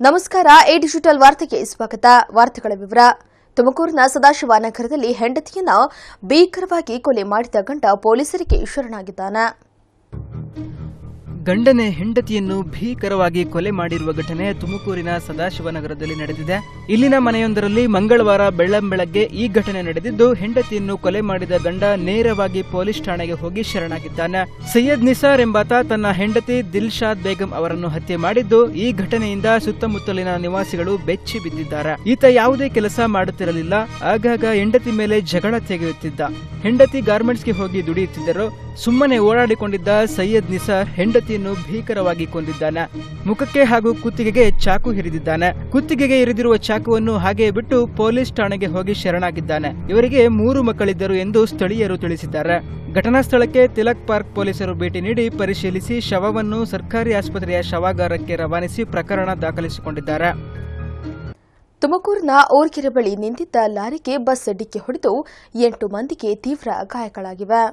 ನಮಸ್ಕಾರ A digital ವಾರ್ತೆಗೆ ಸ್ವಾಗತ ವಾರ್ತೆಗಳ ವಿವರ ತುಮಕೂರಿನ ಸದಾಶಿವ ನಗರದಲ್ಲಿ ಹೆಂಡತಿಯನ್ನ ಭೀಕರವಾಗಿ ಕೊಲೆ ಮಾಡಿದ ಗಂಡ ಪೊಲೀಸರಿಗೆ ಶರಣಾಗಿದ್ದಾನೆ ಗಂಡನೆ ಹೆಂಡತಿಯನ್ನು ಭೀಕರವಾಗಿ ಕೊಲೆ ಮಾಡಿರುವ ಘಟನೆ ತುಮಕೂರಿನ ಸದಾಶಿವನಗರದಲ್ಲಿ ನಡೆದಿದೆ ಇಲ್ಲಿನ ಮನೆಯೊಂದರಲ್ಲಿ ಮಂಗಳವಾರ ಬೆಳ್ಳಂಬೆಳಗ್ಗೆ ಈ ಘಟನೆ ನಡೆದಿದ್ದು ಹೆಂಡತಿಯನ್ನು ಕೊಲೆ ಮಾಡಿದ ಗಂಡ ನೇರವಾಗಿ ಪೊಲೀಸ್ ಠಾಣೆಗೆ ಹೋಗಿ ಶರಣಾಗಿದ್ದಾನೆ ಸೈಯದ್ ನಿಸಾರ್ ಎಂಬಾತ ತನ್ನ ಹೆಂಡತಿ ದಿಲ್ಶಾದ್ ಬೇಗಂ ಅವರನ್ನು ಹತ್ಯೆ ಮಾಡಿದ್ದು ಈ ಘಟನೆಯಿಂದ ಸುತ್ತಮುತ್ತಲಿನ ನಿವಾಸಿಗಳು ಬೆಚ್ಚಿ ಬಿದ್ದಿದ್ದಾರೆ ಈತ ಯಾವುದೇ ಕೆಲಸ ಮಾಡುತ್ತಿರಲಿಲ್ಲ ಆಗಾಗ ಹೆಂಡತಿ ಮೇಲೆ ಜಗಳ ತೆಗೆಯುತ್ತಿದ್ದ ಹೆಂಡತಿ ಗಾರ್ಮೆಂಟ್ಸ್ಗೆ ಹೋಗಿ ದುಡಿಯುತ್ತಿದ್ದರು ಸುಮ್ಮನೆ ಓಡಾಡಿಕೊಂಡಿದ್ದ ಸೈಯದ್ ನಿಸಾರ್ ಹೆಂಡತಿಯನ್ನು ಭೀಕರವಾಗಿ ಕೊಂದಿದ್ದಾನೆ ಮುಖಕ್ಕೆ ಹಾಗೂ ಕುತ್ತಿಗೆಗೆ ಚಾಕು ಹಿರಿದಿದ್ದಾನೆ ಕುತ್ತಿಗೆಗೆ ಇರಿದಿರುವ ಚಾಕುವನ್ನು ಹಾಗೆ ಬಿಟ್ಟು ಪೊಲೀಸ್ ಠಾಣೆಗೆ ಹೋಗಿ ಶರಣಾಗಿದ್ದಾನೆ ಇವರಿಗೆ ಮೂರು ಮಕ್ಕಳಿದ್ದರು ಎಂದು ಸ್ಥಳೀಯರು ತಿಳಿಸಿದ್ದಾರೆ ಘಟನಾ ಸ್ಥಳಕ್ಕೆ ತಿಲಕ್ ಪಾರ್ಕ್ ಪೊಲೀಸರು ಭೇಟಿ ನೀಡಿ ಪರಿಶೀಲಿಸಿ ಶವವನ್ನು ಸರ್ಕಾರಿ ಆಸ್ಪತ್ರೆಯ ಶವಾಗಾರಕ್ಕೆ ರವಾನಿಸಿ ಪ್ರಕರಣ ದಾಖಲಿಸಿಕೊಂಡಿದ್ದಾರೆ ತುಮಕೂರಿನ ಓರ್ಕೆರೆ ಬಳಿ ನಿಂತಿದ್ದ ಲಾರಿಗೆ ಬಸ್ ಡಿಕ್ಕಿ ಹೊಡೆದು ಎಂಟು ಮಂದಿಗೆ ತೀವ್ರ ಗಾಯಗಳಾಗಿವೆ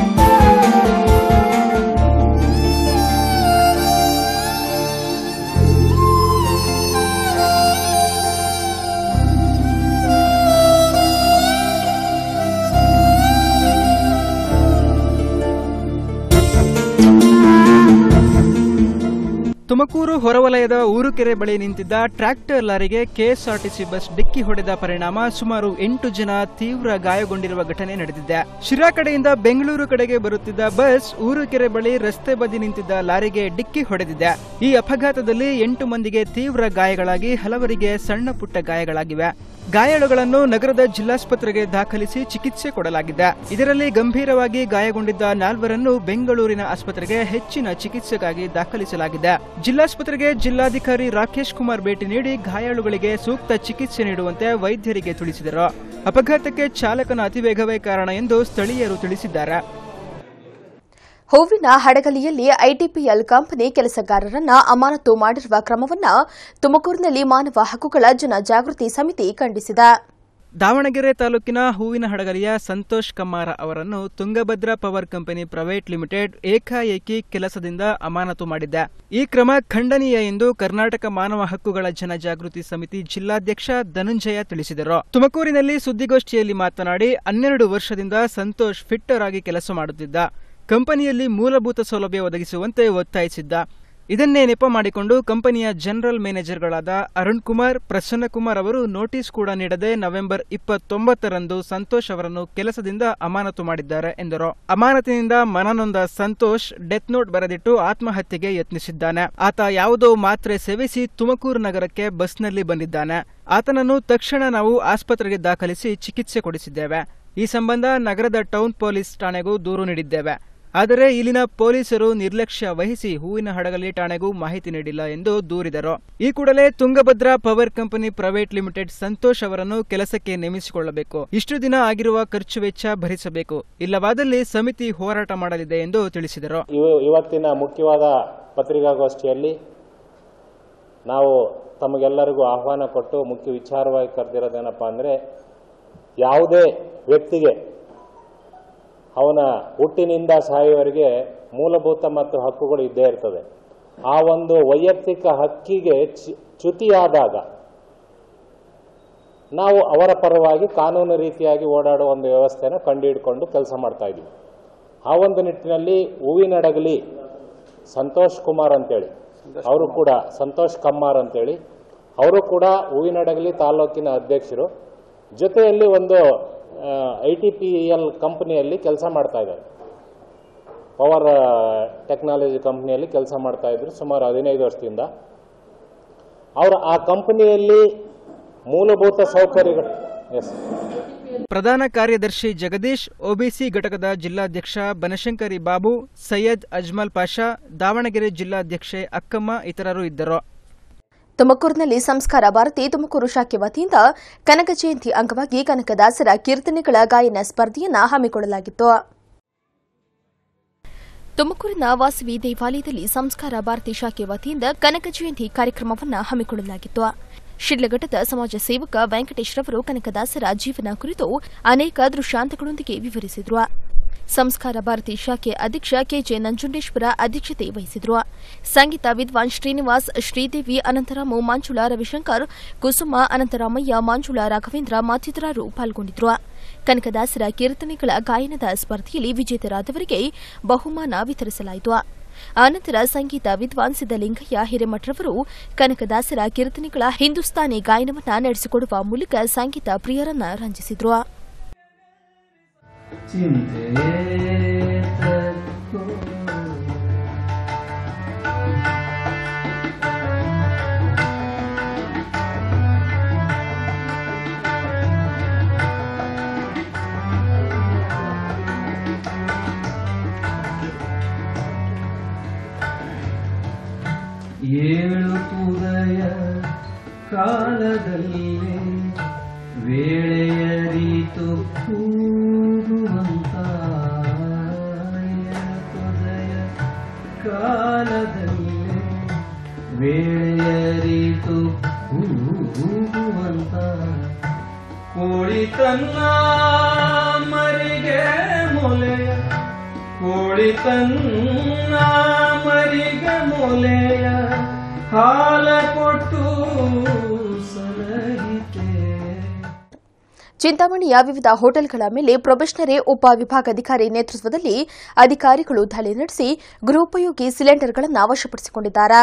ತುಮಕೂರು ಹೊರವಲಯದ ಊರುಕೆರೆ ಬಳಿ ನಿಂತಿದ್ದ ಟ್ರ್ಯಾಕ್ಟರ್ ಲಾರಿಗೆ ಕೆಎಸ್ಆರ್ಟಿಸಿ ಬಸ್ ಡಿಕ್ಕಿ ಹೊಡೆದ ಪರಿಣಾಮ ಸುಮಾರು ಎಂಟು ಜನ ತೀವ್ರ ಗಾಯಗೊಂಡಿರುವ ಘಟನೆ ನಡೆದಿದೆ ಶಿರಾ ಕಡೆಯಿಂದ ಬೆಂಗಳೂರು ಕಡೆಗೆ ಬರುತ್ತಿದ್ದ ಬಸ್ ಊರುಕೆರೆ ಬಳಿ ರಸ್ತೆ ಬದಿ ನಿಂತಿದ್ದ ಲಾರಿಗೆ ಡಿಕ್ಕಿ ಹೊಡೆದಿದೆ ಈ ಅಪಘಾತದಲ್ಲಿ ಎಂಟು ಮಂದಿಗೆ ತೀವ್ರ ಗಾಯಗಳಾಗಿ ಹಲವರಿಗೆ ಸಣ್ಣ ಪುಟ್ಟ ಗಾಯಗಳಾಗಿವೆ ಗಾಯಾಳುಗಳನ್ನು ನಗರದ ಜಿಲ್ಲಾಸ್ಪತ್ರೆಗೆ ದಾಖಲಿಸಿ ಚಿಕಿತ್ಸೆ ಕೊಡಲಾಗಿದೆ ಇದರಲ್ಲಿ ಗಂಭೀರವಾಗಿ ಗಾಯಗೊಂಡಿದ್ದ ನಾಲ್ವರನ್ನು ಬೆಂಗಳೂರಿನ ಆಸ್ಪತ್ರೆಗೆ ಹೆಚ್ಚಿನ ಚಿಕಿತ್ಸೆಗಾಗಿ ದಾಖಲಿಸಲಾಗಿದೆ ಜಿಲ್ಲಾಸ್ಪತ್ರೆಗೆ ಜಿಲ್ಲಾಧಿಕಾರಿ ರಾಕೇಶ್ ಕುಮಾರ್ ಭೇಟಿ ನೀಡಿ ಗಾಯಾಳುಗಳಿಗೆ ಸೂಕ್ತ ಚಿಕಿತ್ಸೆ ನೀಡುವಂತೆ ವೈದ್ಯರಿಗೆ ತಿಳಿಸಿದರು ಅಪಘಾತಕ್ಕೆ ಚಾಲಕನ ಅತಿವೇಗವೇ ಕಾರಣ ಎಂದು ಸ್ಥಳೀಯರು ತಿಳಿಸಿದ್ದಾರೆ ಹೂವಿನ ಹಡಗಲಿಯಲ್ಲಿ ಐಟಿಪಿಎಲ್ ಕಂಪನಿ ಕೆಲಸಗಾರರನ್ನ ಅಮಾನತು ಮಾಡಿರುವ ಕ್ರಮವನ್ನು ತುಮಕೂರಿನಲ್ಲಿ ಮಾನವ ಹಕ್ಕುಗಳ ಜನಜಾಗೃತಿ ಸಮಿತಿ ಖಂಡಿಸಿದೆ ದಾವಣಗೆರೆ ತಾಲೂಕಿನ ಹೂವಿನ ಹಡಗಲಿಯ ಸಂತೋಷ್ ಕಮ್ಮಾರ ಅವರನ್ನು Tungabhadra power company private limited ಏಕಾಏಕಿ ಕೆಲಸದಿಂದ ಅಮಾನತು ಮಾಡಿದೆ ಈ ಕ್ರಮ ಖಂಡನೀಯ ಎಂದು ಕರ್ನಾಟಕ ಮಾನವ ಹಕ್ಕುಗಳ ಜನಜಾಗೃತಿ ಸಮಿತಿ ಜಿಲ್ಲಾಧ್ಯಕ್ಷ ಧನುಂಜಯ ತಿಳಿಸಿದರು ತುಮಕೂರಿನಲ್ಲಿ ಸುದ್ದಿಗೋಷ್ಠಿಯಲ್ಲಿ ಮಾತನಾಡಿ ಹನ್ನೆರಡು ವರ್ಷದಿಂದ ಸಂತೋಷ್ ಫಿಟ್ಟರ್ ಆಗಿ ಕೆಲಸ ಮಾಡುತ್ತಿದ್ದ ಕಂಪನಿಯಲ್ಲಿ ಮೂಲಭೂತ ಸೌಲಭ್ಯ ಒದಗಿಸುವಂತೆ ಒತ್ತಾಯಿಸಿದ್ದ ಇದನ್ನೇ ನೆಪ ಮಾಡಿಕೊಂಡು ಕಂಪನಿಯ ಜನರಲ್ ಮ್ಯಾನೇಜರ್ಗಳಾದ ಅರುಣ್ ಕುಮಾರ್ ಪ್ರಸನ್ನ ಕುಮಾರ್ ಅವರು ನೋಟಿಸ್ ಕೂಡ ನೀಡದೆ ನವೆಂಬರ್ ಇಪ್ಪತ್ತೊಂಬತ್ತರಂದು ಸಂತೋಷ್ ಅವರನ್ನು ಕೆಲಸದಿಂದ ಅಮಾನತು ಮಾಡಿದ್ದಾರೆ ಎಂದರು ಅಮಾನತಿನಿಂದ ಮನನೊಂದ ಸಂತೋಷ್ ಡೆತ್ ನೋಟ್ ಬರೆದಿಟ್ಟು ಆತ್ಮಹತ್ಯೆಗೆ ಯತ್ನಿಸಿದ್ದಾನೆ ಆತ ಯಾವುದೋ ಮಾತ್ರೆ ಸೇವಿಸಿ ತುಮಕೂರು ನಗರಕ್ಕೆ ಬಸ್ನಲ್ಲಿ ಬಂದಿದ್ದಾನೆ ಆತನನ್ನು ತಕ್ಷಣ ನಾವು ಆಸ್ಪತ್ರೆಗೆ ದಾಖಲಿಸಿ ಚಿಕಿತ್ಸೆ ಕೊಡಿಸಿದ್ದೇವೆ ಈ ಸಂಬಂಧ ನಗರದ ಟೌನ್ ಪೊಲೀಸ್ ಠಾಣೆಗೂ ದೂರು ನೀಡಿದ್ದೇವೆ ಆದರೆ ಇಲ್ಲಿನ ಪೊಲೀಸರು ನಿರ್ಲಕ್ಷ್ಯ ವಹಿಸಿ ಹೂವಿನ ಹಡಗಲಿ ಠಾಣೆಗೂ ಮಾಹಿತಿ ನೀಡಿಲ್ಲ ಎಂದು ದೂರಿದರು ಈ ಕೂಡಲೇ Tungabhadra power company private limited Santosh ಅವರನ್ನು ಕೆಲಸಕ್ಕೆ ನೇಮಿಸಿಕೊಳ್ಳಬೇಕು ಇಷ್ಟು ದಿನ ಆಗಿರುವ ಖರ್ಚು ವೆಚ್ಚ ಭರಿಸಬೇಕು ಇಲ್ಲವಾದಲ್ಲಿ ಸಮಿತಿ ಹೋರಾಟ ಮಾಡಲಿದೆ ಎಂದು ತಿಳಿಸಿದರು ಇವ- ಇವತ್ತಿನ ಮುಖ್ಯವಾದ ಪತ್ರಿಕಾಗೋಷ್ಠಿಯಲ್ಲಿ ನಾವು ತಮಗೆಲ್ಲರಿಗೂ ಆಹ್ವಾನ ಕೊಟ್ಟು ಮುಖ್ಯ ವಿಚಾರವಾಗಿ ಕರೆದಿರೋದೇನಪ್ಪ ಅಂದರೆ ಯಾವುದೇ ವ್ಯಕ್ತಿಗೆ ಅವನ ಹುಟ್ಟಿನಿಂದ ಸಾಯುವವರೆಗೆ ಮೂಲಭೂತ ಮತ್ತು ಹಕ್ಕುಗಳು ಇದ್ದೇ ಇರ್ತದೆ ಆ ಒಂದು ವೈಯಕ್ತಿಕ ಹಕ್ಕಿಗೆ ಚಿ- ಚ್ಯುತಿಯಾದಾಗ ನಾವು ಅವರ ಪರವಾಗಿ ಕಾನೂನು ರೀತಿಯಾಗಿ ಓಡಾಡುವ ಒಂದು ವ್ಯವಸ್ಥೆನ ಕಂಡುಹಿಡ್ಕೊಂಡು ಕೆಲಸ ಮಾಡ್ತಾ ಇದ್ದೀವಿ ಆ ಒಂದು ನಿಟ್ಟಿನಲ್ಲಿ ಹೂವಿನಡಗಲಿ ಸಂತೋಷ್ ಕುಮಾರ್ ಅಂತೇಳಿ ಅವರು ಕೂಡ ಸಂತೋಷ್ ಕಮ್ಮಾರ್ ಅಂತೇಳಿ ಅವರು ಕೂಡ ಹೂವಿನಡಗಲಿ ತಾಲೂಕಿನ ಅಧ್ಯಕ್ಷರು ಜೊತೆಯಲ್ಲಿ ಒಂದು ಐ ಟಿ ಪಿ ಎಲ್ ಕಂಪನಿಯಲ್ಲಿ ಕೆಲಸ ಮಾಡ್ತಾ ಇದ್ದಾರೆ ಪವರ್ ಟೆಕ್ನಾಲಜಿ ಕಂಪ್ನಿಯಲ್ಲಿ ಕೆಲಸ ಮಾಡ್ತಾ ಇದ್ರು ಸುಮಾರು ಹದಿನೈದು ವರ್ಷದಿಂದ ಅವರು ಆ ಕಂಪನಿಯಲ್ಲಿ ಮೂಲಭೂತ ಸೌಕರ್ಯಗಳು ಎಸ್ ಪ್ರಧಾನ ಕಾರ್ಯದರ್ಶಿ ಜಗದೀಶ್ ಒಬಿಸಿ ಘಟಕದ ಜಿಲ್ಲಾಧ್ಯಕ್ಷ ಬನಶಂಕರಿ ಬಾಬು ಸೈಯದ್ ಅಜ್ಮಲ್ ಪಾಷಾ ದಾವಣಗೆರೆ ಜಿಲ್ಲಾಧ್ಯಕ್ಷೆ ಅಕ್ಕಮ್ಮ ಇತರರು ಇದ್ದರು ತುಮಕೂರಿನಲ್ಲಿ ಸಂಸ್ಕಾರ ಭಾರತಿ ತುಮಕೂರು ಶಾಖೆ ವತಿಯಿಂದ ಕನಕ ಜಯಂತಿ ಅಂಗವಾಗಿ ಕನಕದಾಸರ ಕೀರ್ತನೆಗಳ ಗಾಯನ ಸ್ಪರ್ಧೆಯನ್ನು ಹಮ್ಮಿಕೊಳ್ಳಲಾಗಿತ್ತು ತುಮಕೂರಿನ ವಾಸವಿ ದೇವಾಲಯದಲ್ಲಿ ಸಂಸ್ಕಾರ ಭಾರತಿ ಶಾಖೆ ವತಿಯಿಂದ ಕನಕ ಜಯಂತಿ ಕಾರ್ಯಕ್ರಮವನ್ನು ಹಮ್ಮಿಕೊಳ್ಳಲಾಗಿತ್ತು ಶಿಡ್ಲಘಟ್ಟದ ಸಮಾಜ ಸೇವಕ ವೆಂಕಟೇಶ್ ರವರು ಕನಕದಾಸರ ಜೀವನ ಕುರಿತು ಅನೇಕ ದೃಷ್ಟಾಂತಗಳೊಂದಿಗೆ ವಿವರಿಸಿದರು ಸಂಸ್ಕಾರ ಭಾರತಿ ಶಾಖೆ ಅಧ್ಯಕ್ಷ ಕೆಜೆ ನಂಜುಂಡೇಶ್ವರ ಅಧ್ಯಕ್ಷತೆ ವಹಿಸಿದ್ರು ಸಂಗೀತ ವಿದ್ವಾನ್ ಶ್ರೀನಿವಾಸ್ ಶ್ರೀದೇವಿ ಅನಂತರಾಮು ಮಂಜುಳಾ ರವಿಶಂಕರ್ ಕುಸುಮ ಅನಂತರಾಮಯ್ಯ ಮಂಜುಳಾ ರಾಘವೇಂದ್ರ ಮತ್ತಿತರರು ಪಾಲ್ಗೊಂಡಿದ್ರು ಕನಕದಾಸರ ಕೀರ್ತನೆಗಳ ಗಾಯನದ ಸ್ಪರ್ಧೆಯಲ್ಲಿ ವಿಜೇತರಾದವರಿಗೆ ಬಹುಮಾನ ವಿತರಿಸಲಾಯಿತು ಆನಂತರ ಸಂಗೀತ ವಿದ್ವಾನ್ ಸಿದ್ದಲಿಂಗಯ್ಯ ಹಿರೇಮಠರವರು ಕನಕದಾಸರ ಕೀರ್ತನೆಗಳ ಹಿಂದೂಸ್ತಾನಿ ಗಾಯನವನ್ನ ನಡೆಸಿಕೊಡುವ ಮೂಲಕ ಸಂಗೀತ ಪ್ರಿಯರನ್ನ ರಂಜಿಸಿದ್ರು ಚಿಂತೆ ತಕ್ಕೋ. ಏಳು ಪುರಯ ಕಾಲದಲ್ಲಿ ವೇಳೆಯರಿತು ಕೂಗುವಂತ ಏಳುಪುರಯ ಕಾಲದಲ್ಲಿ ವೇಳೆಯರಿತು ಕೂಗುವಂತ ಕೋಳಿ ತನ್ನ ಮರಿಗೆ ಮೊಲೆಯ ಕೋಳಿ ತನ್ನ ಮರಿಗೆ ಮೊಲೆಯ ಹಾಲ ಕೊಟ್ಟು ಸಲಹಿತೆ ಚಿಂತಾಮಣಿಯ ವಿವಿಧ ಹೋಟೆಲ್ಗಳ ಮೇಲೆ ಪ್ರೊಬೆಷನರಿ ಉಪ ವಿಭಾಗಾಧಿಕಾರಿ ನೇತೃತ್ವದಲ್ಲಿ ಅಧಿಕಾರಿಗಳು ದಾಳಿ ನಡೆಸಿ ಗೃಹೋಪಯೋಗಿ ಸಿಲಿಂಡರ್ಗಳನ್ನು ವಶಪಡಿಸಿಕೊಂಡಿದ್ದಾರೆ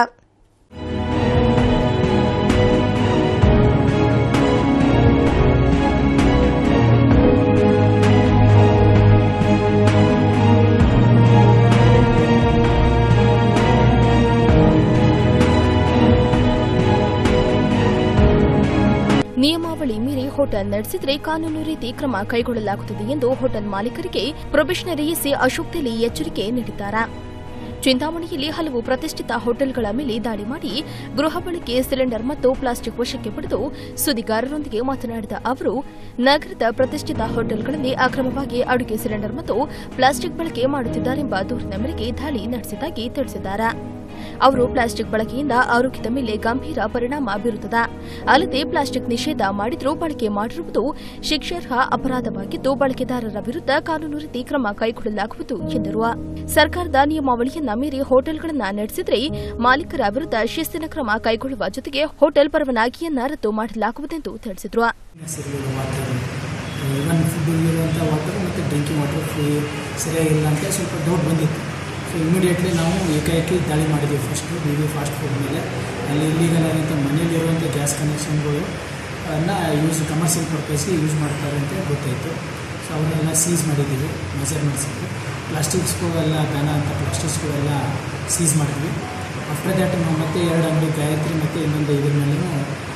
ನಿಯಮಾವಳಿ ಮೀರಿ ಹೋಟೆಲ್ ನಡೆಸಿದರೆ ಕಾನೂನು ರೀತಿ ಕ್ರಮ ಕೈಗೊಳ್ಳಲಾಗುತ್ತದೆ ಎಂದು ಹೋಟೆಲ್ ಮಾಲೀಕರಿಗೆ ಪ್ರೊಬೆಷನರಿ ಸಿ ಅಶೋಕ್ ತೆಲಿ ಎಚ್ಚರಿಕೆ ನೀಡಿದ್ದಾರೆ ಚಿಂತಾಮಣಿಯಲ್ಲಿ ಹಲವು ಪ್ರತಿಷ್ಠಿತ ಹೋಟೆಲ್ಗಳ ಮೇಲೆ ದಾಳಿ ಮಾಡಿ ಗೃಹ ಬಳಕೆ ಸಿಲಿಂಡರ್ ಮತ್ತು ಪ್ಲಾಸ್ಟಿಕ್ ವಶಕ್ಕೆ ಪಡೆದು ಸುದ್ದಿಗಾರರೊಂದಿಗೆ ಮಾತನಾಡಿದ ಅವರು ನಗರದ ಪ್ರತಿಷ್ಠಿತ ಹೋಟೆಲ್ಗಳಲ್ಲಿ ಅಕ್ರಮವಾಗಿ ಅಡುಗೆ ಸಿಲಿಂಡರ್ ಮತ್ತು ಪ್ಲಾಸ್ಟಿಕ್ ಬಳಕೆ ಮಾಡುತ್ತಿದ್ದಾರೆಂಬ ದೂರಿನ ಮೇರೆಗೆ ದಾಳಿ ನಡೆಸಿದ್ದಾಗಿ ತಿಳಿಸಿದ್ದಾರೆ ಅವರು ಪ್ಲಾಸ್ಟಿಕ್ ಬಳಕೆಯಿಂದ ಆರೋಗ್ಯದ ಮೇಲೆ ಗಂಭೀರ ಪರಿಣಾಮ ಬೀರುತ್ತದೆ ಅಲ್ಲದೆ ಪ್ಲಾಸ್ಟಿಕ್ ನಿಷೇಧ ಮಾಡಿದ್ರೂ ಬಳಕೆ ಮಾಡಿರುವುದು ಶಿಕ್ಷಾರ್ಹ ಅಪರಾಧವಾಗಿದ್ದು ಬಳಕೆದಾರರ ವಿರುದ್ಧ ಕಾನೂನು ರೀತಿ ಕ್ರಮ ಕೈಗೊಳ್ಳಲಾಗುವುದು ಎಂದರು ಸರ್ಕಾರದ ನಿಯಮಾವಳಿಯನ್ನ ಮೀರಿ ಹೋಟೆಲ್ಗಳನ್ನ ನಡೆಸಿದರೆ ಮಾಲೀಕರ ವಿರುದ್ಧ ಶಿಸ್ತಿನ ಕ್ರಮ ಕೈಗೊಳ್ಳುವ ಜೊತೆಗೆ ಹೋಟೆಲ್ ಪರವಾನಗಿಯನ್ನ ರದ್ದು ಮಾಡಲಾಗುವುದೆಂದು ತಿಳಿಸಿದರು ಸಿರಿಗಿರೋ ವಾಟರ್ ಇವನ್ ಫುಡ್ಡಿರುವಂಥ ವಾಟರ್ ಮತ್ತು ಡ್ರಿಂಕಿಂಗ್ ವಾಟರ್ ಫ್ರೀ ಸರಿಯಾಗಿಲ್ಲ ಅಂತ ಸ್ವಲ್ಪ ಡೌಟ್ ಬಂದಿತ್ತು ಸೊ ಇಮಿಡಿಯೇಟ್ಲಿ ನಾವು ಏಕಾಏಕಿ ದಾಳಿ ಮಾಡಿದ್ವಿ first B B fast food ಮೇಲೆ ಅಲ್ಲಿ ಇಲ್ಲಿಗಲ್ ಆಗಿಂತ ಮನೆಯಲ್ಲಿರುವಂಥ ಗ್ಯಾಸ್ ಕನೆಕ್ಷನ್ಗಳು ಅನ್ನ ಯೂಸ್ ಕಮರ್ಷಿಯಲ್ ಪರ್ಪಸ್ಗೆ ಯೂಸ್ ಮಾಡ್ತಾರೆ ಅಂತ ಗೊತ್ತಾಯಿತು ಸೊ ಅವನ್ನೆಲ್ಲ ಸೀಸ್ ಮಾಡಿದ್ದೀವಿ ಮೆಜರ್ಮೆಂಟ್ಸ್ಗೆ ಪ್ಲಾಸ್ಟಿಕ್ಸ್ಗಳೆಲ್ಲ ಬ್ಯಾನ ಅಂತ ಪ್ಲಾಸ್ಟಿಕ್ಸ್ಗಳೆಲ್ಲ ಸೀಸ್ ಮಾಡಿದ್ವಿ ಆಫ್ಟರ್ ದ್ಯಾಟ್ ನಾವು ಮತ್ತೆ ಎರಡು ಅಂಗಡಿ ಗಾಯತ್ರಿ ಮತ್ತು ಇನ್ನೊಂದು ಇದ್ರ ಮೇಲೂ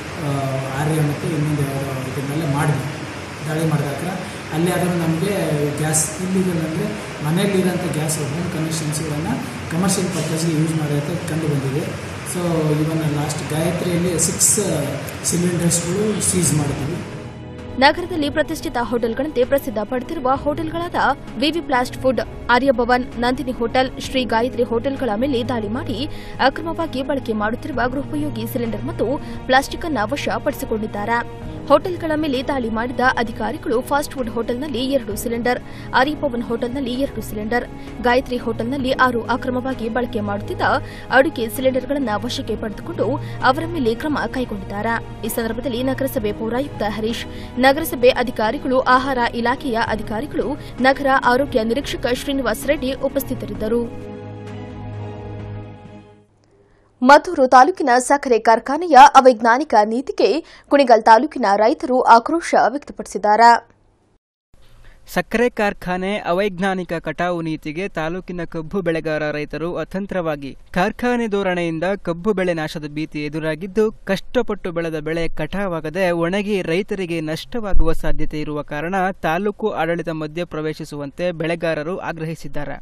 ಆರ್ಯ ಮತ್ತು ಇನ್ನೊಂದು ಯಾವುದೋ ಇದ್ರ ಮೇಲೆ ಮಾಡಿದ್ವಿ ದಾಳಿ ಮಾಡಿದಾಗ ಅಲ್ಲಿ ಆದರೂ ನಮಗೆ ಗ್ಯಾಸ್ ಇಲ್ಲಿಗಲ್ ಅಂದರೆ ಮನೆಯಲ್ಲಿರೋಂಥ ಗ್ಯಾಸ್ ಓಪನ್ ಕನೆಕ್ಷನ್ಸ್ಗಳನ್ನು ಕಮರ್ಷಿಯಲ್ ಪರ್ಪಸ್ಗೆ ಯೂಸ್ ಮಾಡೋದು ಕಂಡು ಬಂದಿದೆ ಸೊ ಇವನ್ ಲಾಸ್ಟ್ ಗಾಯತ್ರಿಯಲ್ಲಿ ಸಿಕ್ಸ್ ಸಿಲಿಂಡರ್ಸ್ಗಳು ಸೀಸ್ ಮಾಡಿದ್ವಿ ನಗರದಲ್ಲಿ ಪ್ರತಿಷ್ಠಿತ ಹೋಟೆಲ್ಗಳಂತೆ ಪ್ರಸಿದ್ಧ ಪಡೆದಿರುವ ಹೋಟೆಲ್ಗಳಾದ VV fast food Aryabhavan Nandini hotel Shri Gayatri ಹೋಟೆಲ್ಗಳ ಮೇಲೆ ದಾಳಿ ಮಾಡಿ ಅಕ್ರಮವಾಗಿ ಬಳಕೆ ಮಾಡುತ್ತಿರುವ ಗೃಹೋಪಯೋಗಿ ಸಿಲಿಂಡರ್ ಮತ್ತು ಪ್ಲಾಸ್ಟಿಕ್ ಅನ್ನ ವಶಪಡಿಸಿಕೊಂಡಿದ್ದಾರೆ ಹೋಟೆಲ್ಗಳ ಮೇಲೆ ದಾಳಿ ಮಾಡಿದ ಅಧಿಕಾರಿಗಳು ಫಾಸ್ಟ್ ಫುಡ್ ಹೋಟೆಲ್ನಲ್ಲಿ ಎರಡು ಸಿಲಿಂಡರ್ ಆರ್ಯಭವನ್ ಹೋಟೆಲ್ನಲ್ಲಿ ಎರಡು ಸಿಲಿಂಡರ್ ಗಾಯತ್ರಿ ಹೋಟೆಲ್ನಲ್ಲಿ ಆರು ಅಕ್ರಮವಾಗಿ ಬಳಕೆ ಮಾಡುತ್ತಿದ್ದ ಅಡುಗೆ ಸಿಲಿಂಡರ್ಗಳನ್ನು ವಶಕ್ಕೆ ಪಡೆದುಕೊಂಡು ಅವರ ಮೇಲೆ ಕ್ರಮ ಕೈಗೊಂಡಿದ್ದಾರೆ ಈ ಸಂದರ್ಭದಲ್ಲಿ ನಗರಸಭೆ ಪೌರಾಯುಕ್ತ ಹರೀಶ್ ನಗರಸಭೆ ಅಧಿಕಾರಿಗಳು ಆಹಾರ ಇಲಾಖೆಯ ಅಧಿಕಾರಿಗಳು ನಗರ ಆರೋಗ್ಯ ನಿರೀಕ್ಷಕ ಶ್ರೀನಿವಾಸ್ ರೆಡ್ಡಿ ಉಪಸ್ಥಿತರಿದ್ದರು ಮದ್ದೂರು ತಾಲೂಕಿನ ಸಕ್ಕರೆ ಕಾರ್ಖಾನೆಯ ಅವೈಜ್ಞಾನಿಕ ನೀತಿಗೆ ಕುಣಿಗಲ್ ತಾಲೂಕಿನ ರೈತರು ಆಕ್ರೋಶ ವ್ಯಕ್ತಪಡಿಸಿದ್ದಾರೆ ಸಕ್ಕರೆ ಕಾರ್ಖಾನೆ ಅವೈಜ್ಞಾನಿಕ ಕಟಾವು ನೀತಿಗೆ ತಾಲೂಕಿನ ಕಬ್ಬು ಬೆಳೆಗಾರ ರೈತರು ಅತಂತ್ರವಾಗಿ ಕಾರ್ಖಾನೆ ಧೋರಣೆಯಿಂದ ಕಬ್ಬು ಬೆಳೆ ನಾಶದ ಭೀತಿ ಎದುರಾಗಿದ್ದು ಕಷ್ಟಪಟ್ಟು ಬೆಳೆದ ಬೆಳೆ ಕಟಾವಾಗದೆ ಒಣಗಿ ರೈತರಿಗೆ ನಷ್ಟವಾಗುವ ಸಾಧ್ಯತೆ ಇರುವ ಕಾರಣ ತಾಲೂಕು ಆಡಳಿತ ಮಧ್ಯ ಪ್ರವೇಶಿಸುವಂತೆ ಬೆಳೆಗಾರರು ಆಗ್ರಹಿಸಿದ್ದಾರೆ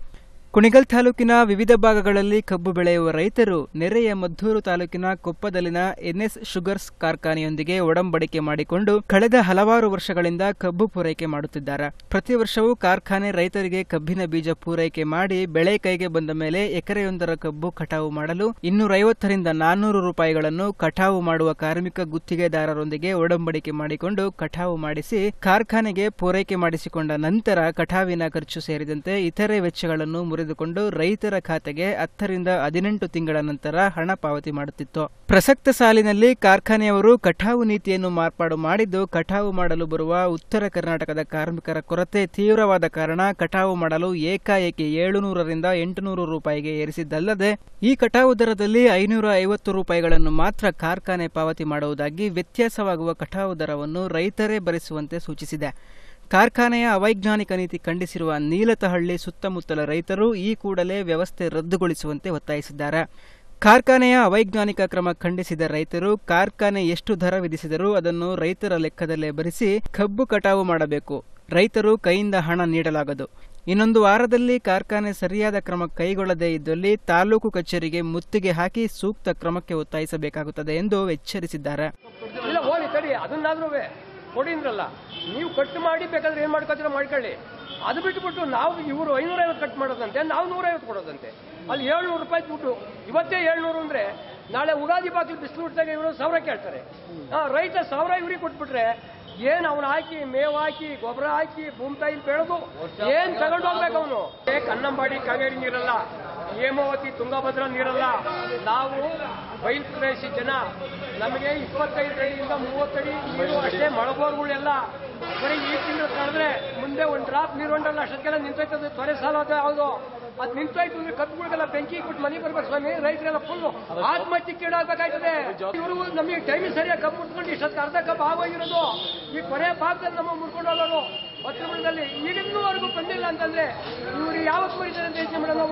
ಕುಣಿಗಲ್ ತಾಲೂಕಿನ ವಿವಿಧ ಭಾಗಗಳಲ್ಲಿ ಕಬ್ಬು ಬೆಳೆಯುವ ರೈತರು ನೆರೆಯ ಮದ್ದೂರು ತಾಲೂಕಿನ ಕೊಪ್ಪದಲ್ಲಿನ ಎನ್ಎಸ್ ಶುಗರ್ಸ್ ಕಾರ್ಖಾನೆಯೊಂದಿಗೆ ಒಡಂಬಡಿಕೆ ಮಾಡಿಕೊಂಡು ಕಳೆದ ಹಲವಾರು ವರ್ಷಗಳಿಂದ ಕಬ್ಬು ಪೂರೈಕೆ ಮಾಡುತ್ತಿದ್ದಾರೆ ಪ್ರತಿ ವರ್ಷವೂ ಕಾರ್ಖಾನೆ ರೈತರಿಗೆ ಕಬ್ಬಿನ ಬೀಜ ಪೂರೈಕೆ ಮಾಡಿ ಬೆಳೆ ಕೈಗೆ ಬಂದ ಮೇಲೆ ಎಕರೆಯೊಂದರ ಕಬ್ಬು ಕಟಾವು ಮಾಡಲು ಇನ್ನೂರೈವತ್ತರಿಂದ ನಾನ್ನೂರು ರೂಪಾಯಿಗಳನ್ನು ಕಟಾವು ಮಾಡುವ ಕಾರ್ಮಿಕ ಗುತ್ತಿಗೆದಾರರೊಂದಿಗೆ ಒಡಂಬಡಿಕೆ ಮಾಡಿಕೊಂಡು ಕಟಾವು ಮಾಡಿಸಿ ಕಾರ್ಖಾನೆಗೆ ಪೂರೈಕೆ ಮಾಡಿಸಿಕೊಂಡ ನಂತರ ಕಟಾವಿನ ಖರ್ಚು ಸೇರಿದಂತೆ ಇತರೆ ವೆಚ್ಚಗಳನ್ನು ಮುರಿದುಕೊಂಡು ರೈತರ ಖಾತೆಗೆ ಹತ್ತರಿಂದ ಹದಿನೆಂಟು ತಿಂಗಳ ನಂತರ ಹಣ ಪಾವತಿ ಮಾಡುತ್ತಿತ್ತು ಪ್ರಸಕ್ತ ಸಾಲಿನಲ್ಲಿ ಕಾರ್ಖಾನೆಯವರು ಕಟಾವು ನೀತಿಯನ್ನು ಮಾರ್ಪಾಡು ಮಾಡಿದ್ದು ಕಟಾವು ಮಾಡಲು ಬರುವ ಉತ್ತರ ಕರ್ನಾಟಕದ ಕಾರ್ಮಿಕರ ಕೊರತೆ ತೀವ್ರವಾದ ಕಾರಣ ಕಟಾವು ಮಾಡಲು ಏಕಾಏಕಿ ಏಳುನೂರರಿಂದ ಎಂಟುನೂರು ರೂಪಾಯಿಗೆ ಏರಿಸಿದ್ದಲ್ಲದೆ ಈ ಕಟಾವು ದರದಲ್ಲಿ ಐನೂರ ಐವತ್ತು ರೂಪಾಯಿಗಳನ್ನು ಮಾತ್ರ ಕಾರ್ಖಾನೆ ಪಾವತಿ ಮಾಡುವುದಾಗಿ ವ್ಯತ್ಯಾಸವಾಗುವ ಕಟಾವು ದರವನ್ನು ರೈತರೇ ಭರಿಸುವಂತೆ ಸೂಚಿಸಿದೆ ಕಾರ್ಖಾನೆಯ ಅವೈಜ್ಞಾನಿಕ ನೀತಿ ಖಂಡಿಸಿರುವ ನೀಲತಹಳ್ಳಿ ಸುತ್ತಮುತ್ತಲ ರೈತರು ಈ ಕೂಡಲೇ ವ್ಯವಸ್ಥೆ ರದ್ದುಗೊಳಿಸುವಂತೆ ಒತ್ತಾಯಿಸಿದ್ದಾರೆ ಕಾರ್ಖಾನೆಯ ಅವೈಜ್ಞಾನಿಕ ಕ್ರಮ ಖಂಡಿಸಿದ ರೈತರು ಕಾರ್ಖಾನೆ ಎಷ್ಟು ದರ ವಿಧಿಸಿದರೂ ಅದನ್ನು ರೈತರ ಲೆಕ್ಕದಲ್ಲೇ ಭರಿಸಿ ಕಬ್ಬು ಕಟಾವು ಮಾಡಬೇಕು ರೈತರು ಕೈಯಿಂದ ಹಣ ನೀಡಲಾಗದು ಇನ್ನೊಂದು ವಾರದಲ್ಲಿ ಕಾರ್ಖಾನೆ ಸರಿಯಾದ ಕ್ರಮ ಕೈಗೊಳ್ಳದೇ ಇದ್ದಲ್ಲಿ ತಾಲೂಕು ಕಚೇರಿಗೆ ಮುತ್ತಿಗೆ ಹಾಕಿ ಸೂಕ್ತ ಕ್ರಮಕ್ಕೆ ಒತ್ತಾಯಿಸಬೇಕಾಗುತ್ತದೆ ಎಂದು ಎಚ್ಚರಿಸಿದ್ದಾರೆ ಇಲ್ಲ ಹೋಗಿ ತಡಿ ಅದನ್ನಾದ್ರೂ ಕೊಡಿಂದ್ರಲ್ಲ ನೀವು ಕಟ್ ಮಾಡಿ ಬೇಕಾದ್ರೆ ಏನ್ ಮಾಡ್ಕೊತೀರ ಮಾಡ್ಕೊಳ್ಳಿ ಅದು ಬಿಟ್ಬಿಟ್ಟು ನಾವು ಇವರು ಐನೂರೈವತ್ತು ಕಟ್ ಮಾಡೋದಂತೆ ನಾವು ನೂರೈವತ್ತು ಕೊಡೋದಂತೆ ಅಲ್ಲಿ ಏಳ್ನೂರು ರೂಪಾಯಿ ದುಡ್ಡು ಇವತ್ತೇ ಏಳ್ನೂರು ಅಂದ್ರೆ ನಾಳೆ ಉಗಾದಿ ಬಾಗಿಲು ಬಿಸಿಲು ಬಿಟ್ಟಾಗ ಇವರು ಸಾವಿರ ಕೇಳ್ತಾರೆ ಆ, ರೈತ ಸಾವಿರ ಇವ್ರಿಗೆ ಕೊಟ್ಬಿಟ್ರೆ ಏನ್ ಅವನು ಹಾಕಿ ಮೇವು ಹಾಕಿ ಗೊಬ್ಬರ ಹಾಕಿ ಭೂಮಿ ತಾಯಿ ಬೆಳೆದು ಏನ್ ತಗೊಂಡು ಹೋಗ್ಬೇಕು ಅವನು ಕನ್ನಂಬಾಡಿ ಕಾವೇರಿ ನೀರಲ್ಲ ಹೇಮಾವತಿ ತುಂಗಭದ್ರಾ ನೀರಲ್ಲ ನಾವು ಬಯಲು ಪ್ರದೇಶ ಜನ ನಮಗೆ ಇಪ್ಪತ್ತೈದು ಅಡಿಯಿಂದ ಮೂವತ್ತಡಿ ನೀರು ಅಷ್ಟೇ ಮಳಬೋರ್ಗಳೆಲ್ಲ ಬರೀ ಈ ತಿಂಗಳು ಕಳೆದ್ರೆ ಮುಂದೆ ಒಂದು ಡ್ರಾಪ್ ನೀರು ಹೊಂಡಲ್ಲ ಅಷ್ಟಕ್ಕೆಲ್ಲ ನಿಂತೋಯ್ತದೆ ತೊರೆ ಸಾಲ ಅದು ಯಾವುದು ಅದು ನಿಂತೋಯ್ತು ಅಂದ್ರೆ ಕಬ್ಬುಗಳಿಗೆಲ್ಲ ಬೆಂಕಿ ಇಟ್ಬಿಟ್ಟು ಮನೆಗೆ ಬರ್ಬೇಕು ಸ್ವಾಮಿ ರೈತರೆಲ್ಲ ಫುಲ್ ಆತ್ಮಹತ್ಯೆ ಕೀಡಾಗಬೇಕಾಯ್ತದೆ ಇವರು ನಮಗೆ ಟೈಮ್ ಸರಿಯಾಗಿ ಕಬ್ಬು ಮುಟ್ಕೊಂಡು ಇಷ್ಟೊತ್ತು ಅರ್ಧ ಕಬ್ಬು ಆಗೋಗಿರೋದು ಈ ಕೊನೆ ಭಾಗದಲ್ಲಿ ನಮ್ಮ ಮುಡ್ಕೊಂಡು ಹೋಗೋದು ಹತ್ತು ದಿನದಲ್ಲಿ ಈಗಿನ್ನೂವರೆಗೂ ಬಂದಿಲ್ಲ ಅಂತಂದ್ರೆ ಇವರು ಯಾವತ್ತು ಬರೀತಾರೆ ಅಂತ ಯೋಚನೆ ಮಾಡೋಣ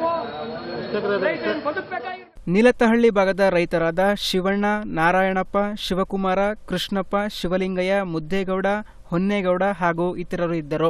ನಾವು ರೈತರನ್ನು ಬದುಕಬೇಕಾಗಿರೋ ನೀಲತ್ತಹಳ್ಳಿ ಭಾಗದ ರೈತರಾದ ಶಿವಣ್ಣ ನಾರಾಯಣಪ್ಪ ಶಿವಕುಮಾರ ಕೃಷ್ಣಪ್ಪ ಶಿವಲಿಂಗಯ್ಯ ಮುದ್ದೇಗೌಡ ಹೊನ್ನೇಗೌಡ ಹಾಗೂ ಇತರರು ಇದ್ದರು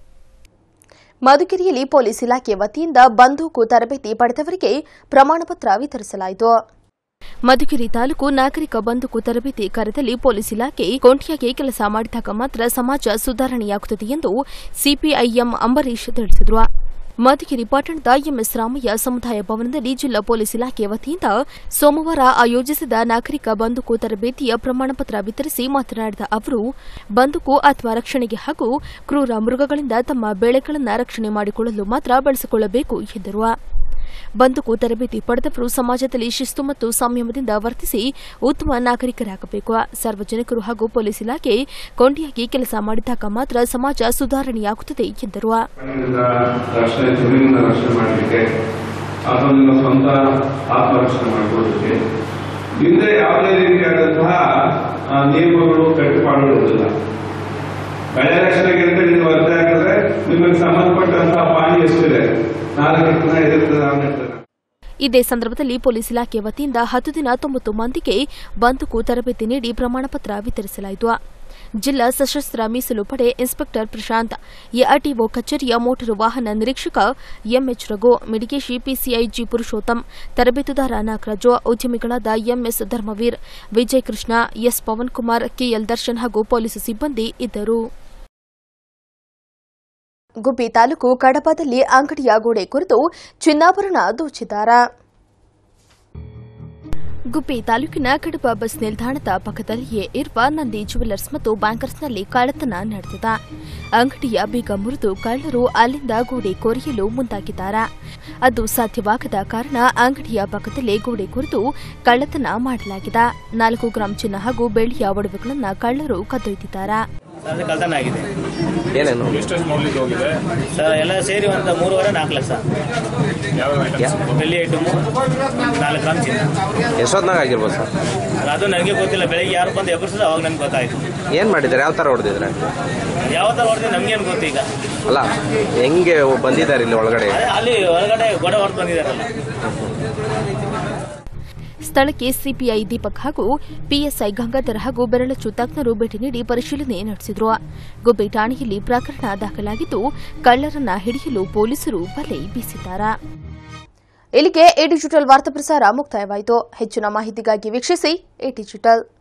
ಮಧುಗಿರಿಯಲ್ಲಿ ಪೊಲೀಸ್ ಇಲಾಖೆ ವತಿಯಿಂದ ಬಂದೂಕು ತರಬೇತಿ ಪಡೆದವರಿಗೆ ಪ್ರಮಾಣಪತ್ರ ವಿತರಿಸಲಾಯಿತು ಮಧುಗಿರಿ ತಾಲೂಕು ನಾಗರಿಕ ಬಂದೂಕು ತರಬೇತಿ ಕಾರ್ಯದಲ್ಲಿ ಪೊಲೀಸ್ ಇಲಾಖೆ ಕೊಂಟಿಯಾಗಿ ಕೆಲಸ ಮಾಡಿದಾಗ ಮಾತ್ರ ಸಮಾಜ ಸುಧಾರಣೆಯಾಗುತ್ತದೆ ಎಂದು ಸಿಪಿಐಎಂ ಅಂಬರೀಶ್ ತಿಳಿಸಿದರು ಮಧುಗಿರಿ ಪಟ್ಟಣದ ಎಂಎಸ್ ರಾಮಯ್ಯ ಸಮುದಾಯ ಭವನದಲ್ಲಿ ಜಿಲ್ಲಾ ಪೊಲೀಸ್ ಇಲಾಖೆ ವತಿಯಿಂದ ಸೋಮವಾರ ಆಯೋಜಿಸಿದ ನಾಗರಿಕ ಬಂದೂಕು ತರಬೇತಿಯ ಪ್ರಮಾಣಪತ್ರ ವಿತರಿಸಿ ಮಾತನಾಡಿದ ಅವರು ಬಂದೂಕು ಅಥವಾ ರಕ್ಷಣೆಗೆ ಹಾಗೂ ಕ್ರೂರ ಮೃಗಗಳಿಂದ ತಮ್ಮ ಬೆಳೆಗಳನ್ನು ರಕ್ಷಣೆ ಮಾಡಿಕೊಳ್ಳಲು ಮಾತ್ರ ಬಳಸಿಕೊಳ್ಳಬೇಕು ಎಂದರು ಬಂದೂಕು ತರಬೇತಿ ಪಡೆದವರು ಸಮಾಜದಲ್ಲಿ ಶಿಸ್ತು ಮತ್ತು ಸಂಯಮದಿಂದ ವರ್ತಿಸಿ ಉತ್ತಮ ನಾಗರಿಕರಾಗಬೇಕು ಸಾರ್ವಜನಿಕರು ಹಾಗೂ ಪೊಲೀಸ್ ಇಲಾಖೆ ಕೊಂಡಿಯಾಗಿ ಕೆಲಸ ಮಾಡಿದಾಗ ಮಾತ್ರ ಸಮಾಜ ಸುಧಾರಣೆಯಾಗುತ್ತದೆ ಎಂದರು ಕಣ್ಣಿನಿಂದ ರಕ್ಷಣೆ ಜಮೀನಿನ ರಕ್ಷಣೆ ಮಾಡಲಿಕ್ಕೆ ಅಥವಾ ನಿಮ್ಮ ಸ್ವಂತ ಆತ್ಮರಕ್ಷಣೆ ಮಾಡಿಕೊಳ್ಳಲಿಕ್ಕೆ ಹಿಂದೆ ಯಾವುದೇ ರೀತಿಯಾದಂತಹ ಆ, ನಿಯಮಗಳು ಕಟ್ಟುಪಾಡುಗಳು ಇರಲಿಲ್ಲ ಬೆಳೆ ರಕ್ಷಣೆಗೆ ಅಂತ ನೀವು ಅರ್ಜಿ ಹಾಕಿದ್ರೆ ನಿಮಗೆ ಸಂಬಂಧಪಟ್ಟಂತಹ ಪಾಣಿ ಎಷ್ಟಿದೆ ನಾಲ್ಕು ಎತ್ತನ ಐದು ಎತ್ತನ ಆರು ಎತ್ತನ ಇದೇ ಸಂದರ್ಭದಲ್ಲಿ ಪೊಲೀಸ್ ಇಲಾಖೆ ವತಿಯಿಂದ ಹತ್ತು ದಿನ ತೊಂಬತ್ತು ಮಂದಿಗೆ ಬಂದೂಕು ತರಬೇತಿ ನೀಡಿ ಪ್ರಮಾಣಪತ್ರ ವಿತರಿಸಲಾಯಿತು ಜಿಲ್ಲಾ ಸಶಸ್ತ್ರ ಮೀಸಲು ಪಡೆ ಇನ್ಸ್ಪೆಕ್ಟರ್ ಪ್ರಶಾಂತ್ ಎಆರ್ಟಿಒ ಕಚೇರಿಯ ಮೋಟಾರು ವಾಹನ ನಿರೀಕ್ಷಕ ಎಂಎಚ್ ರಘು ಮಿಡಿಗೇಶಿ ಪಿಸಿಐಜಿ ಪುರುಷೋತ್ತಮ್ ತರಬೇತುದಾರ ನಾಗರಾಜು ಉದ್ಯಮಿಗಳಾದ MS Dharmaveer Vijay Krishna S Pavan Kumar KL Darshan ಹಾಗೂ ಪೊಲೀಸ್ ಸಿಬ್ಬಂದಿ ಇದ್ದರು ಗುಬ್ಬಿ ತಾಲೂಕು ಕಡಪದಲ್ಲಿ ಅಂಗಡಿಯ ಗೋಡೆ ಕುರಿತು ಚಿನ್ನಾಭರಣ ದೋಚಿದ್ದಾರ ಗುಬ್ಬಿ ತಾಲೂಕಿನ ಕಡಪ ಬಸ್ ನಿಲ್ದಾಣದ ಪಕ್ಕದಲ್ಲಿಯೇ ಇರುವ ನಂದಿ ಜುವೆಲ್ಲರ್ಸ್ ಮತ್ತು ಬ್ಯಾಂಕರ್ಸ್ನಲ್ಲಿ ಕಳ್ಳತನ ನಡೆದಿದೆ ಅಂಗಡಿಯ ಬೀಗ ಮುರಿದು ಕಳ್ಳರು ಅಲ್ಲಿಂದ ಗೋಡೆ ಕೊರೆಯಲು ಮುಂದಾಗಿದ್ದಾರೆ ಅದು ಸಾಧ್ಯವಾಗದ ಕಾರಣ ಅಂಗಡಿಯ ಪಕ್ಕದಲ್ಲೇ ಗೋಡೆ ಕುರಿತು ಕಳ್ಳತನ ಮಾಡಲಾಗಿದೆ ನಾಲ್ಕು ಗ್ರಾಂ ಚಿನ್ನ ಹಾಗೂ ಬೆಳ್ಳಿಯ ಒಡವೆಗಳನ್ನು ಕಳ್ಳರು ಕದ್ದೊಯ್ದಿದ್ದಾರೆ ಅದು ಕಳ್ತನ ಆಗಿದೆ ಏನೇನು ಸರ್ ಎಲ್ಲ ಸೇರಿ ಒಂದು ಮೂರುವರೆ ನಾಲ್ಕು ಲಕ್ಷ ಬೆಳ್ಳಿ ಐಟಮು ನಾಲ್ಕು ಗ್ರಾಮ್ ಚಿನ್ನ ಎಷ್ಟೊತ್ನಾಗ ಆಗಿರ್ಬೋದು ಸರ್ ಅದು ನನಗೆ ಗೊತ್ತಿಲ್ಲ ಬೆಳಿಗ್ಗೆ ಯಾರು ಬಂದು ಎಬ್ಬರಿಸಿದ್ರು ಅವಾಗ ನನಗೆ ಗೊತ್ತಾಯ್ತು ಏನು ಮಾಡಿದ್ದಾರೆ ಯಾವ ಥರ ಹೊಡೆದಿದ್ರೆ ಯಾವ ಥರ ಹೊಡೆದು ನಮ್ಗೇನು ಗೊತ್ತು ಈಗ ಅಲ್ಲ ಹೆಂಗೆ ಬಂದಿದ್ದಾರೆ ಇಲ್ಲಿ ಒಳಗಡೆ ಅದೇ ಅಲ್ಲಿ ಒಳಗಡೆ ಗೋಡೆ ಹೊಡೆದು ಬಂದಿದ್ದಾರಲ್ಲ ಸ್ಥಳಕ್ಕೆ ಸಿಪಿಐ ದೀಪಕ್ ಹಾಗೂ ಪಿಎಸ್ಐ ಗಂಗಾಧರ್ ಹಾಗೂ ಬೆರಳಚ್ಚು ತಜ್ಞರು ಭೇಟಿ ನೀಡಿ ಪರಿಶೀಲನೆ ನಡೆಸಿದರು ಗುಬ್ಬಿ ಠಾಣೆಯಲ್ಲಿ ಪ್ರಕರಣ ದಾಖಲಾಗಿದ್ದು ಕಳ್ಳರನ್ನ ಹಿಡಿಯಲು ಪೊಲೀಸರು ಬಲೆ ಬೀಸಿದ್ದಾರೆ ಇಲ್ಲಿಗೆ ಎ ಡಿಜಿಟಲ್ ವಾರ್ತಾ ಪ್ರಸಾರ ಮುಕ್ತಾಯವಾಯಿತು ಹೆಚ್ಚಿನ ಮಾಹಿತಿಗಾಗಿ ವೀಕ್ಷಿಸಿ ಎ ಡಿಜಿಟಲ್